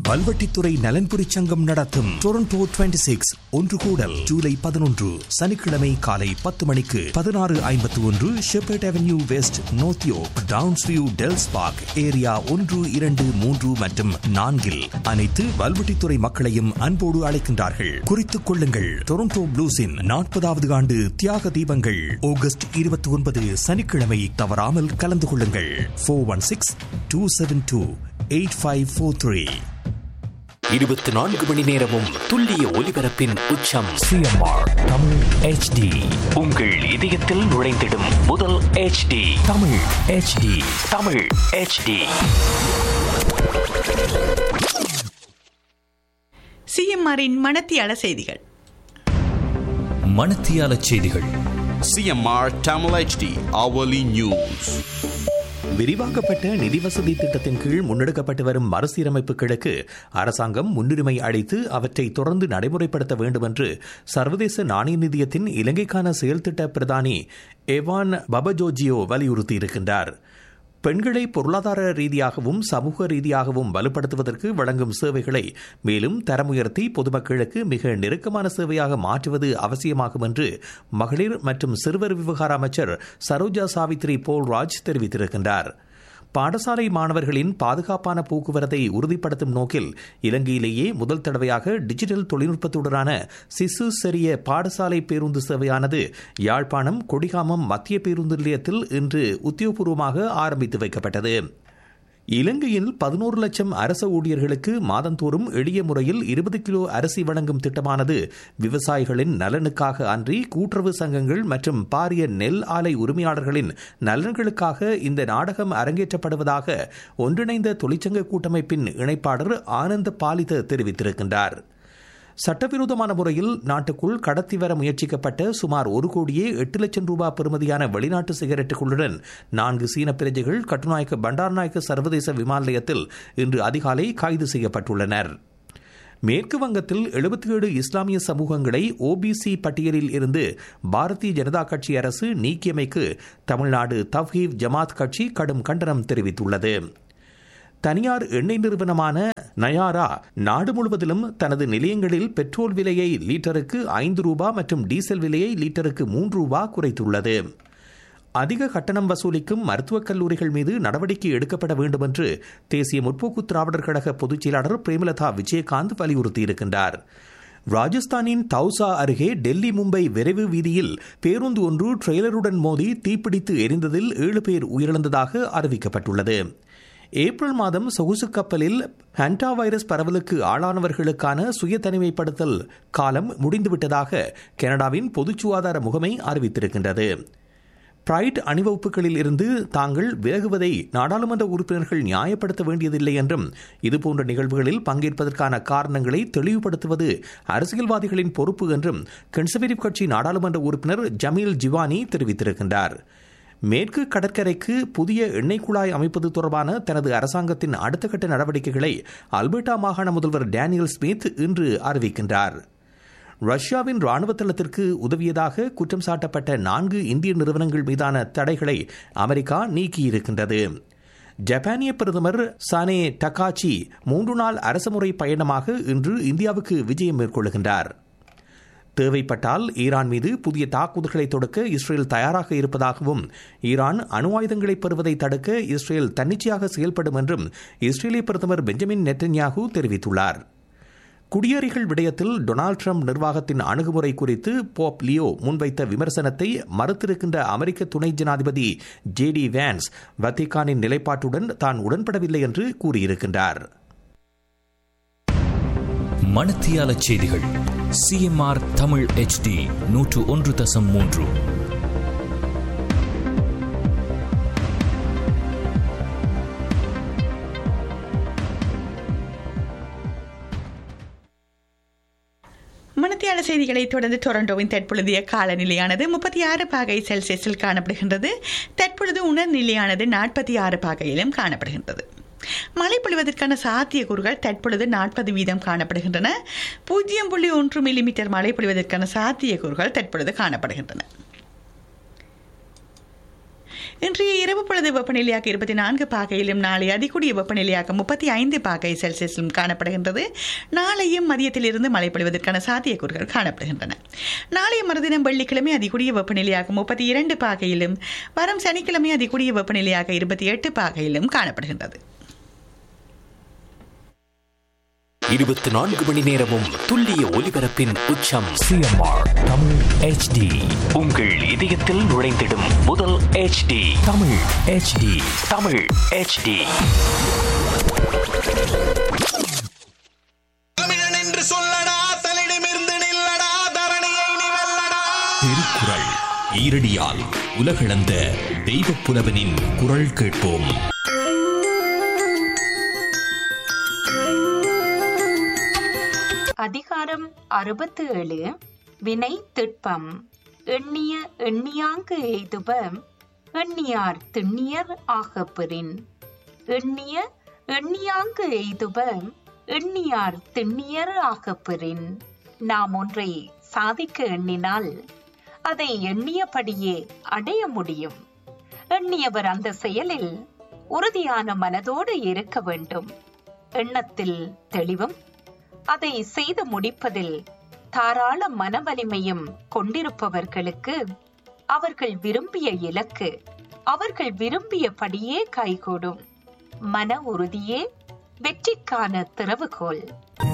வல்வெட்டித்துறை நலன்புரி சங்கம் நடத்தும் டொரண்டோ 26 சிக்ஸ் ஒன்று கூடல் ஜூலை பதினொன்று சனிக்கிழமை காலை பத்து மணிக்கு பதினாறு ஐம்பத்தி ஒன்று Shepherd Avenue West North York Downsview Dells Park area ஒன்று இரண்டு மூன்று மற்றும் நான்கில் அனைத்து வல்வெட்டித்துறை மக்களையும் அன்போடு அழைக்கின்றார்கள் குறித்துக் கொள்ளுங்கள் டொரண்டோ ப்ளூஸின் நாற்பதாவது ஆண்டு தியாக தீபங்கள் ஆகஸ்ட் இருபத்தி ஒன்பது சனிக்கிழமை தவறாமல் கலந்து கொள்ளுங்கள் four one six two seven two eight five four three இருபத்தி நான்கு மணி நேரமும் துல்லிய ஒலிபரப்பின் உச்சம் சிஎம்ஆர் தமிழ் ஹெச்டி உங்கள் இதயத்தில் நுழைந்திடும் முதல் HD Tamil HD Tamil HD சிஎம்ஆரின் மனத்தியால செய்திகள் மணத்தியால செய்திகள் CMR Tamil HD hourly news. விரிவாக்கப்பட்ட நிதி வசதி திட்டத்தின் கீழ் முன்னெடுக்கப்பட்டு வரும் மறுசீரமைப்புகளுக்கு அரசாங்கம் முன்னுரிமை அளித்து அவற்றை தொடர்ந்து நடைமுறைப்படுத்த வேண்டும் என்று சர்வதேச நாணய நிதியத்தின் இலங்கைக்கான செயல்திட்ட பிரதானி எவான் பபஜோஜியோ வலியுறுத்தியிருக்கின்றார் பெண்களை பொருளாதார ரீதியாகவும் சமூக ரீதியாகவும் வலுப்படுத்துவதற்கு வழங்கும் சேவைகளை மேலும் தரமுயர்த்தி பொதுமக்களுக்கு மிக நெருக்கமான சேவையாக மாற்றுவது அவசியமாகும் என்று மகளிர் மற்றும் சிறுவர் விவகார அமைச்சர் சரோஜா சாவித்ரி போல்ராஜ் தெரிவித்திருக்கின்றார் பாடசாலை மாணவர்களின் பாதுகாப்பான போக்குவரத்தை உறுதிப்படுத்தும் நோக்கில் இலங்கையிலேயே முதல் தடவையாக டிஜிட்டல் தொழில்நுட்பத்துடனான சிசு செறிய பாடசாலை பேருந்து சேவையானது யாழ்ப்பாணம் கொடிகாமம் மத்திய பேருந்து நிலையத்தில் இன்று உத்தியோகபூர்வமாக ஆரம்பித்து வைக்கப்பட்டது இலங்கையில் பதினோரு லட்சம் அரச ஊழியர்களுக்கு மாதந்தோறும் எளிய முறையில் இருபது கிலோ அரிசி வழங்கும் திட்டமானது விவசாயிகளின் நலனுக்காக அன்றி கூட்டுறவு சங்கங்கள் மற்றும் பாரிய நெல் ஆலை உரிமையாளர்களின் நலன்களுக்காக இந்த நாடகம் அரங்கேற்றப்படுவதாக ஒன்றிணைந்த தொழிற்சங்க கூட்டமைப்பின் இணைப்பாளர் ஆனந்த பாலித தெரிவித்திருக்கின்றார் சட்டவிரோதமான முறையில் நாட்டுக்குள் கடத்தி வர முயற்சிக்கப்பட்ட சுமார் ஒரு கோடியே எட்டு லட்சம் ரூபாய் பெறுமதியான வெளிநாட்டு சிகரெட்டுகளுடன் நான்கு சீன பிரஜைகள் கட்டுநாயக்க பண்டார்நாயக்க சர்வதேச விமான நிலையத்தில் இன்று அதிகாலை கைது செய்யப்பட்டுள்ளனர் மேற்கு வங்கத்தில் எழுபத்தி ஏழு இஸ்லாமிய சமூகங்களை ஓபிசி பட்டியலில் இருந்து பாரதிய ஜனதா கட்சி அரசு நீக்கியமைக்கு தமிழ்நாடு தவ்ஹீப் ஜமாத் கட்சி கடும் கண்டனம் தெரிவித்துள்ளது தனியார் எண்ணெய் நிறுவனமான நயாரா நாடு முழுவதிலும் தனது நிலையங்களில் பெட்ரோல் விலையை லீட்டருக்கு ஐந்து ரூபா மற்றும் டீசல் விலையை லீட்டருக்கு மூன்று ரூபா குறைத்துள்ளது அதிக கட்டணம் வசூலிக்கும் மருத்துவக் கல்லூரிகள் மீது நடவடிக்கை எடுக்கப்பட வேண்டும் என்று தேசிய முற்போக்கு திராவிடர் கழக பொதுச் செயலாளர் பிரேமலதா விஜயகாந்த் வலியுறுத்தியிருக்கின்றார் ராஜஸ்தானின் தௌசா அருகே டெல்லி மும்பை விரைவு வீதியில் பேருந்து ஒன்று ட்ரெய்லருடன் மோதி தீப்பிடித்து எரிந்ததில் ஏழு பேர் உயிரிழந்ததாக அறிவிக்கப்பட்டுள்ளது ஏப்ரல் மாதம் சொகுசு கப்பலில் ஹண்டா வைரஸ் பரவலுக்கு ஆளானவர்களுக்கான சுய தனிமைப்படுத்தல் காலம் முடிந்துவிட்டதாக கனடாவின் பொது சுகாதார முகமை அறிவித்திருக்கின்றது பிரைட் அணிவகுப்புகளில் இருந்து தாங்கள் விலகுவதை நாடாளுமன்ற உறுப்பினர்கள் நியாயப்படுத்த வேண்டியதில்லை என்றும் இதுபோன்ற நிகழ்வுகளில் பங்கேற்பதற்கான காரணங்களை தெளிவுபடுத்துவது அரசியல்வாதிகளின் பொறுப்பு என்றும் கன்சர்வேட்டிவ் கட்சி நாடாளுமன்ற உறுப்பினர் ஜமீல் ஜிவானி தெரிவித்திருக்கின்றார் மேற்கு கடற்கரைக்கு புதிய எண்ணெய் குழாய் அமைப்பது தொடர்பான தனது அரசாங்கத்தின் அடுத்த கட்ட நடவடிக்கைகளை அல்பர்டா மாகாண முதல்வர் டேனியல் ஸ்மித் இன்று அறிவிக்கின்றார் ரஷ்யாவின் ராணுவ தளத்திற்கு உதவியதாக குற்றம் சாட்டப்பட்ட நான்கு இந்திய நிறுவனங்கள் மீதான தடைகளை அமெரிக்கா நீக்கியிருக்கின்றது ஜப்பானிய பிரதமர் சானே டகாச்சி மூன்று நாள் அரசுமுறை பயணமாக இன்று இந்தியாவுக்கு விஜயம் மேற்கொள்கின்றார் தேவைப்பட்டால் ஈரான் மீது புதிய தாக்குதல்களை தொடுக்க இஸ்ரேல் தயாராக இருப்பதாகவும் ஈரான் அணு ஆயுதங்களை பெறுவதை தடுக்க இஸ்ரேல் தன்னிச்சையாக செயல்படும் என்றும் இஸ்ரேலிய பிரதமர் பெஞ்சமின் நெட்டன்யாகு தெரிவித்துள்ளார் குடியேறிகள் விடயத்தில் டொனால்டு ட்ரம்ப் நிர்வாகத்தின் அணுகுமுறை குறித்து போப் லியோ முன்வைத்த விமர்சனத்தை மறுத்திருக்கின்ற அமெரிக்க துணை ஜனாதிபதி ஜே டி வேன்ஸ் வத்திகானின் நிலைப்பாட்டுடன் தான் உடன்படவில்லை என்று கூறியிருக்கின்றார் மணத்தியால செய்திகள் சிஎம்ஆர் தமிழ் ஹெச்டி நூற்று ஒன்று தசம் மூன்று மணத்தியால செய்திகளை தொடர்ந்து டொரண்டோவின் தற்பொழுதைய காலநிலையானது முப்பத்தி ஆறு பாகை செல்சியஸில் காணப்படுகின்றது தற்பொழுது உணர்நிலையானது நாற்பத்தி ஆறு பாகையிலும் காணப்படுகின்றது மழை பொழிவதற்கான சாத்தியக்கூறுகள் தற்பொழுது நாற்பது வீதம் காணப்படுகின்றன பூஜ்ஜியம் புள்ளி ஒன்று மில்லிமீட்டர் மழை பொழிவதற்கான சாத்தியக்கூறுகள் தற்பொழுது காணப்படுகின்றன இன்றைய இரவு பொழுது வெப்பநிலையாக இருபத்தி நான்கு பாகையிலும் நாளை அதிகூடிய வெப்பநிலையாக முப்பத்தி ஐந்து பாகை செல்சியஸிலும் காணப்படுகின்றது நாளையும் மதியத்திலிருந்து மழை பொழிவதற்கான சாத்தியக்கூறுகள் காணப்படுகின்றன நாளைய மறுதினம் வெள்ளிக்கிழமை அதிகூடிய வெப்பநிலையாக முப்பத்தி இரண்டு பாகையிலும் வரும் சனிக்கிழமை அதிகூடிய வெப்பநிலையாக இருபத்தி எட்டு பாகையிலும் காணப்படுகின்றது இருபத்தி நான்கு மணி நேரமும் துல்லிய ஒலிபரப்பின் உச்சம் சிஎம்ஆர் தமிழ் ஹெச்டி உங்கள் இதயத்தில் நுழைந்திடும் முதல் HD Tamil HD Tamil HD தமிழன் என்று சொல்லடா தலிடமிருந்து நில்லடா தரணியை நீ வெல்லடா திருக்குறள் ஈரடியால் உலகளந்த தெய்வப் புலவனின் குரல் கேட்போம் அதிகாரம் அறுபத்து ஏழு வினை திட்பம் எண்ணிய எண்ணியாங்கு எய்துப எண்ணியார் திண்ணியர் ஆகப்பெறின் எண்ணிய எண்ணியாங்கு எய்துப எண்ணியார் திண்ணியர் ஆகப்பெறின் நாம் ஒன்றை சாதிக்க எண்ணினால் அதை எண்ணியபடியே அடைய முடியும் எண்ணியவர் அந்த செயலில் உறுதியான மனதோடு இருக்க வேண்டும் எண்ணத்தில் தெளிவும் அதை செய்து முடிப்பதில் தாராள மனவலிமையும் கொண்டிருப்பவர்களுக்கு அவர்கள் விரும்பிய இலக்கு அவர்கள் விரும்பியபடியே கைகூடும் மன உறுதியே வெற்றிக்கான திறவுகோல்